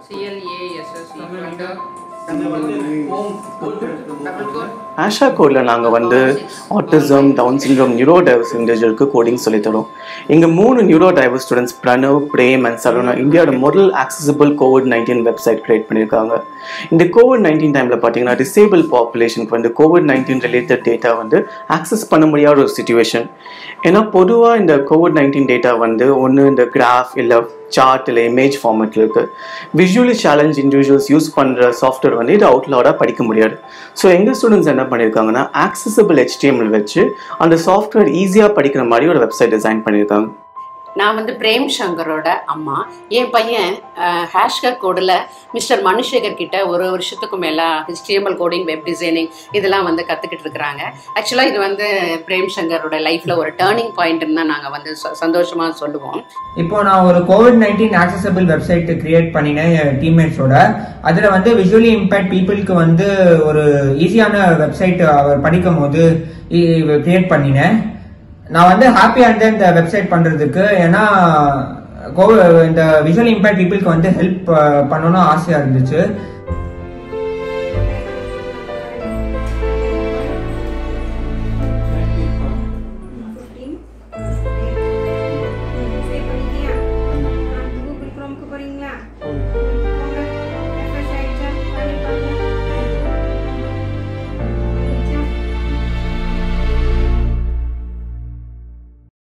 CLASS double code Asha கோடில் நாங்கள் வந்து autism down syndrome neuro diverse இண்டிவிஜுவலுக்கு கோடிங் சொல்லித்தரோம் இங்கே மூணு neuro diverse students Pranav Prem and Saravana இந்தியாவோட முதல் accessible COVID nineteen website create பண்ணியிருக்காங்க இந்த கோவிட் நைன்டீன் டைமில் பார்த்தீங்கன்னா டிசேபிள் பாப்புலேஷனுக்கு வந்து கோவிட் நைன்டீன் ரிலேட்டட் டேட்டா வந்து ஆக்சஸ் பண்ண முடியாத ஒரு சுச்சுவேஷன் ஏன்னா பொதுவாக இந்த கோவிட் நைன்டீன் டேட்டா வந்து ஒன்று இந்த கிராஃப் இல்லை சார்ட் இல்லை இமேஜ் ஃபார்மேட்டில் இருக்குது விஷுவலி சேலஞ்ச் இண்டிவிஜுவல்ஸ் யூஸ் பண்ணுற சாஃப்ட்வேர் வந்து இது அவுட்லோடாக படிக்க முடியாது ஸோ எங்கள் ஸ்டூடெண்ட்ஸ் என்ன பண்ணியிருக்காங்கன்னா ஆக்சசபிள் HTML வச்சு அந்த சாஃப்ட்வேர் ஈஸியாக படிக்கிற மாதிரி ஒரு வெப்சைட் டிசைன் பண்ணியிருக்காங்க நான் வந்து பிரேம் சங்கரோட அம்மா என் பையன் ஹேஷ்கர் கோடில் மிஸ்டர் மனுஷேகர் கிட்ட ஒரு வருஷத்துக்கு மேலே HTML கோடிங் வெப் டிசைனிங் இதெல்லாம் வந்து கற்றுக்கிட்டு இருக்கிறாங்க ஆக்சுவலாக இது வந்து பிரேம் சங்கரோட லைஃப்பில் ஒரு டேர்னிங் பாயிண்ட்னு தான் நாங்கள் வந்து சந்தோஷமாக சொல்லுவோம் இப்போ நான் ஒரு COVID nineteen accessible website create பண்ணினேன் என் டீம்மேட்ஸோட அதில் வந்து விஷுவலி இம்பேக்ட் பீப்புளுக்கு வந்து ஒரு ஈஸியான வெப்சைட் அவர் படிக்கும் போது கிரியேட் பண்ணினேன் நான் வந்து ஹாப்பியாக இருந்தேன் இந்த வெப்சைட் பண்ணுறதுக்கு ஏன்னா கோவி இந்த விஷுவல் இம்பேக்ட் பீப்புளுக்கு வந்து ஹெல்ப் பண்ணணும்னு ஆசையாக இருந்துச்சு சேவ் பண்ணிட்டியா கூகுள் குரோம்க்கு போறீங்களா